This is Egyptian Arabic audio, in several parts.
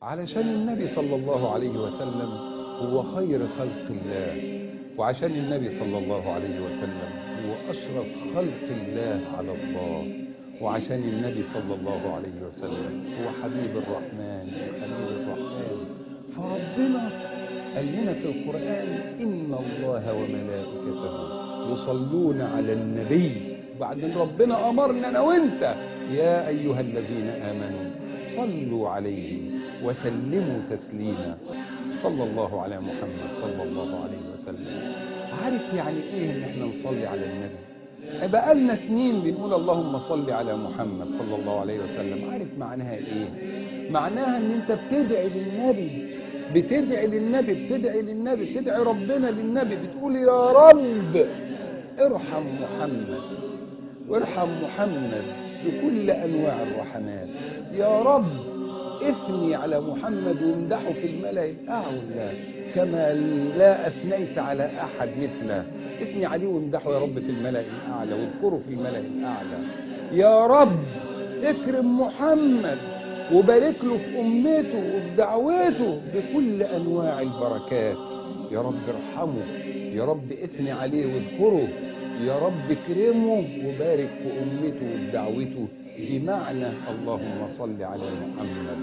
علشان النبي صلى الله عليه وسلم هو خير خلق الله وعشان النبي صلى الله عليه وسلم هو أشرف خلق الله على الله وعشان النبي صلى الله عليه وسلم هو حبيب الرحمن وخليل الرحمن فربنا قال لنا في القرآن إن الله وملائكته يصلون على النبي بعدين ربنا أمرنا أنا وإنت يا أيها الذين آمنوا صلوا عليه وسلموا تسليما صلى الله على محمد صلى الله عليه وسلم عارف يعني ايه ان احنا نصلي على النبي بقالنا سنين بنقول اللهم صل على محمد صلى الله عليه وسلم عارف معناها ايه معناها ان انت بتدعي للنبي بتدعي للنبي بتدعي للنبي بتدعي ربنا للنبي بتقول يا رب ارحم محمد وارحم محمد بكل انواع الرحمات يا رب اثني على محمد وامدحه في الملأ الأعلى كما لا أثنيت على أحد مثله اثني عليه وامدحه يا رب في الملأ الأعلى واذكره في الملأ الأعلى يا رب اكرم محمد وبارك له في أمته وفي دعوته بكل أنواع البركات يا رب ارحمه يا رب اثني عليه واذكره يا رب اكرمه وبارك في أمته وفي دعوته بمعنى اللهم صل على محمد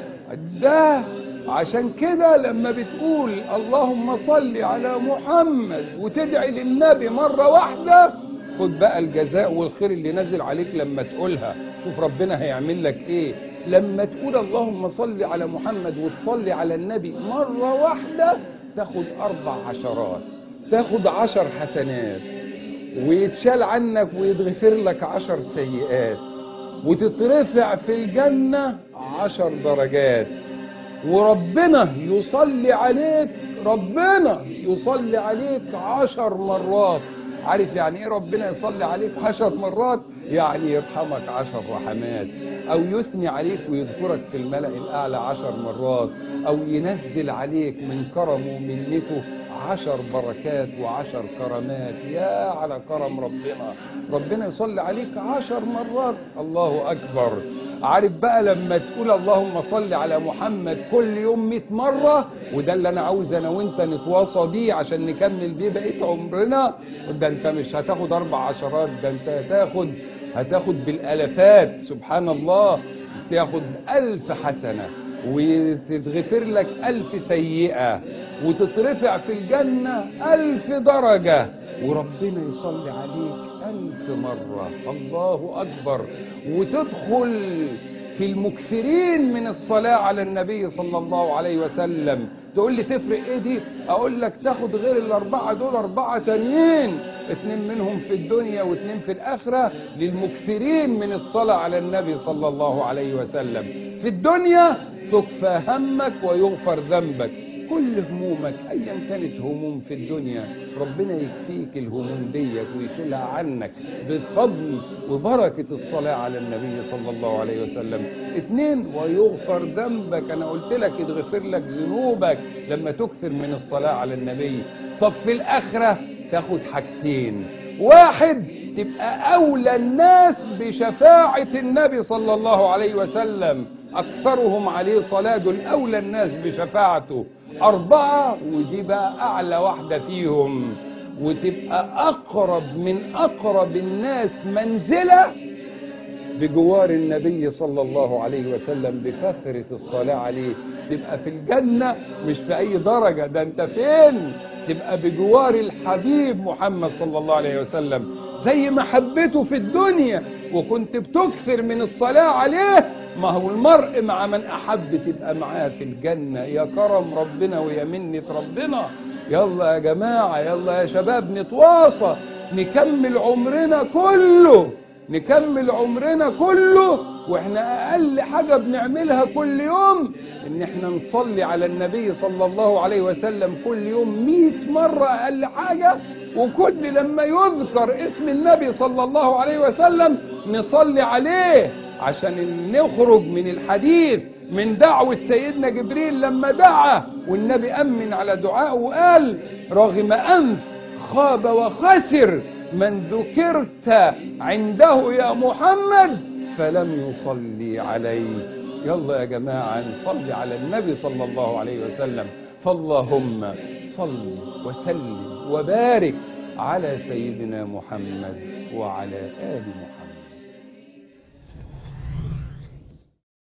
ده عشان كده لما بتقول اللهم صل على محمد وتدعي للنبي مرة واحدة خد بقى الجزاء والخير اللي نازل عليك لما تقولها شوف ربنا هيعمل لك ايه لما تقول اللهم صل على محمد وتصلي على النبي مرة واحدة تاخد أربع عشرات تاخد عشر حسنات ويتشال عنك ويتغفر لك عشر سيئات وتترفع في الجنة عشر درجات وربنا يصلي عليك ربنا يصلي عليك عشر مرات عارف يعني ايه ربنا يصلي عليك عشر مرات يعني يرحمك عشر رحمات او يثني عليك ويذكرك في الملأ الاعلى عشر مرات او ينزل عليك من كرمه ومنته عشر بركات وعشر كرامات يا على كرم ربنا ربنا يصلي عليك عشر مرات الله أكبر عارف بقى لما تقول اللهم صل على محمد كل يوم مئة مرة وده اللي أنا عاوز أنا وإنت نتواصى بيه عشان نكمل بيه بقية عمرنا ده أنت مش هتاخد أربع عشرات ده أنت هتاخد هتاخد بالألفات سبحان الله تاخد ألف حسنة وتتغفر لك ألف سيئة وتترفع في الجنة ألف درجة وربنا يصلي عليك ألف مرة الله أكبر وتدخل في المكثرين من الصلاة على النبي صلى الله عليه وسلم تقول لي تفرق ايه دي اقول لك تاخد غير الاربعة دول اربعة تانيين اتنين منهم في الدنيا واتنين في الاخرة للمكثرين من الصلاة على النبي صلى الله عليه وسلم في الدنيا تكفى همك ويغفر ذنبك كل همومك ايا كانت هموم في الدنيا ربنا يكفيك الهموم ديت ويشيلها عنك بفضل وبركة الصلاة على النبي صلى الله عليه وسلم اتنين ويغفر ذنبك انا قلت لك يتغفر لك ذنوبك لما تكثر من الصلاة على النبي طب في الاخرة تاخد حاجتين واحد تبقى اولى الناس بشفاعة النبي صلى الله عليه وسلم اكثرهم عليه صلاة دول اولى الناس بشفاعته أربعة ودي بقى أعلى واحدة فيهم وتبقى أقرب من أقرب الناس منزلة بجوار النبي صلى الله عليه وسلم بكثرة الصلاة عليه تبقى في الجنة مش في أي درجة ده أنت فين تبقى بجوار الحبيب محمد صلى الله عليه وسلم زي محبته في الدنيا وكنت بتكثر من الصلاة عليه ما هو المرء مع من أحب تبقى معاه في الجنة يا كرم ربنا ويا منة ربنا يلا يا جماعة يلا يا شباب نتواصى نكمل عمرنا كله نكمل عمرنا كله واحنا اقل حاجة بنعملها كل يوم ان احنا نصلي على النبي صلى الله عليه وسلم كل يوم مئة مرة اقل حاجة وكل لما يذكر اسم النبي صلى الله عليه وسلم نصلي عليه عشان نخرج من الحديث من دعوة سيدنا جبريل لما دعا والنبي أمن على دعائه وقال رغم أنف خاب وخسر من ذكرت عنده يا محمد فلم يصلي عليه يلا يا جماعة نصلي على النبي صلى الله عليه وسلم فاللهم صل وسلم وبارك على سيدنا محمد وعلى آل محمد